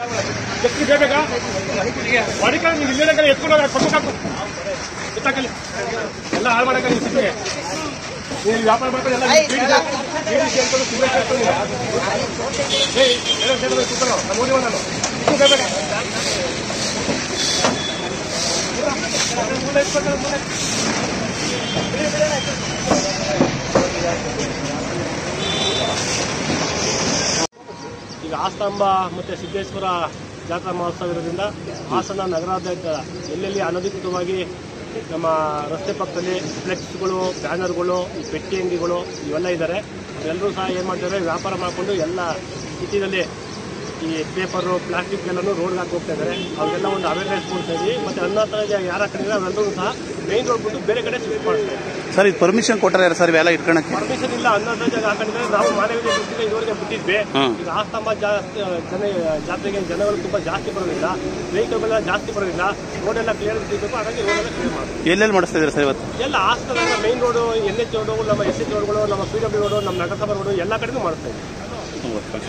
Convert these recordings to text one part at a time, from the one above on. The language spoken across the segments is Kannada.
ಎತ್ತಿ ಬೇಕಾ ಹೊಡಿಕ ನೀವು ಇಲ್ಲೇ ಕಡೆ ಎತ್ಕೊಂಡು ಹೋಗಿ ಕೊಟ್ಟು ಎತ್ತಾಕಲಿ ಎಲ್ಲ ಹಾಳು ಮಾಡಕ ನೀವು ಸಿಟ್ಟಿಗೆ ನೀವು ವ್ಯಾಪಾರ ಮಾಡ್ಕೊಂಡು ಎಲ್ಲ ಬೀಡಿ ಬೀಡಿ ಸೇರ್ಕೊಂಡು ಸಿಗರೇಟ್ ಸೇರ್ಕೊಂಡು ಏಯ್ ಏನೋ ಸೇರ್ಕೊಂಡು ಕೂತ್ಕೊಳ್ಳೋ ನಮ್ಮ ಓದಿ ನಾನು ಇದು ಬೇಕಾ ಈಗ ಆಸ್ತಂಬ ಮತ್ತು ಸಿದ್ದೇಶ್ವರ ಜಾತ್ರಾ ಮಹೋತ್ಸವ ಇರೋದ್ರಿಂದ ಹಾಸನ ನಗರಾದ್ಯಂತ ಎಲ್ಲೆಲ್ಲಿ ಅನಧಿಕೃತವಾಗಿ ನಮ್ಮ ರಸ್ತೆ ಪಕ್ಕದಲ್ಲಿ ಫ್ಲೆಕ್ಸ್ಗಳು ಬ್ಯಾನರ್ಗಳು ಈ ಪೆಟ್ಟಿ ಅಂಗಡಿಗಳು ಇವೆಲ್ಲ ಇದ್ದಾರೆ ಎಲ್ಲರೂ ಸಹ ಏನು ಮಾಡ್ತಾರೆ ವ್ಯಾಪಾರ ಮಾಡಿಕೊಂಡು ಎಲ್ಲ ಸಿಟಿನಲ್ಲಿ ಈ ಪೇಪರು ಪ್ಲಾಸ್ಟಿಕ್ ಎಲ್ಲನೂ ರೋಡ್ಗೆ ಹಾಕಿ ಹೋಗ್ತಾ ಇದ್ದಾರೆ ಅವೆಲ್ಲ ಒಂದು ಅವೇರ್ನೆಸ್ ಮೂಡಿಸ್ತಾ ಇದ್ವಿ ಮತ್ತು ಅನ್ನ ಥರ ಯಾರ ಕಡೆ ಅವೆಲ್ಲರೂ ಸಹ ಮೇನ್ ರೋಡ್ ಬಿಟ್ಟು ಬೇರೆ ಕಡೆ ಶಿಫ್ಟ್ ಮಾಡ್ತಾ ಇದ್ದಾರೆ ಸರ್ ಇದು ಪರ್ಮಿಷನ್ ಕೊಟ್ಟಾರ ಸರ್ ಇವೆಲ್ಲ ಇಟ್ಕೊಳಕ್ಕೆ ಪರ್ಮಿಷನ್ ಇಲ್ಲ ಅನ್ನೋದ್ರ ಜಾಗ ಹಾಕೊಂಡಿದ್ರೆ ನಾವು ಮಾನವೀಯ ದೃಷ್ಟಿಯಿಂದ ಇದುವರೆಗೆ ಬಿಟ್ಟಿದ್ವಿ ಹ್ಮ್. ಈಗ ಆಸ್ತಂಬ ಜಾಸ್ತಿ ಜನ ಜಾತ್ರೆಗೆ ಜನಗಳು ತುಂಬಾ ಜಾಸ್ತಿ ಬರೋದ್ರಿಂದ ವೆಹಿಕಲ್ ಎಲ್ಲ ಜಾಸ್ತಿ ಬರೋದ್ರಿಂದ ರೋಡ್ ಎಲ್ಲ ಕ್ಲಿಯರ್ ಇರಬೇಕು ಹಾಗಾಗಿ ರೋಡ್ ಎಲ್ಲ ಕ್ಲಿಯರ್ ಮಾಡ್ತೀವಿ ಎಲ್ಲೆಲ್ಲಿ ಮಾಡಿಸ್ತಾ ಇದ್ದೀರಾ ಸರ್ ಇವತ್ತು ಎಲ್ಲ ಆಸ್ತಂಬ main road N H road ನಮ್ಮ ಎಸ್ ಎಚ್ ರೋಡ್ಗಳು ನಮ್ಮ ಪಿ ಡಬ್ಲ್ಯೂ ರೋಡು ನಮ್ಮ ನಗರಸಭಾ ರೋಡು ಎಲ್ಲ ಕಡೆನೂ ಮಾಡ್ತಾ ಇದ್ದೀವಿ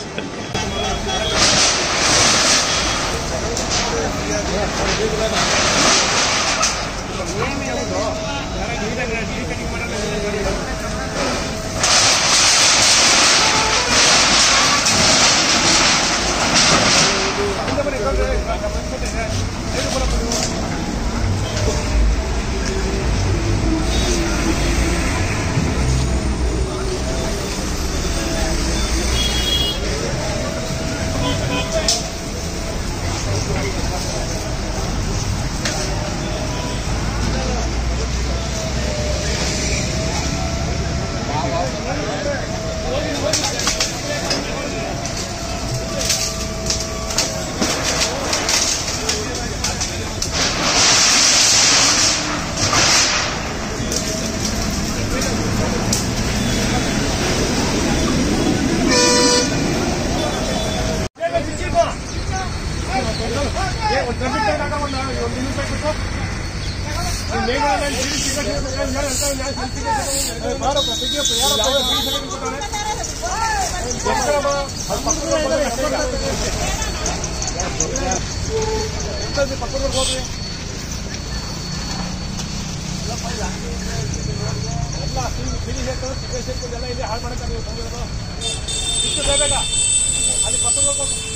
ಅಲ್ಲಿ ಪಕ್ಕ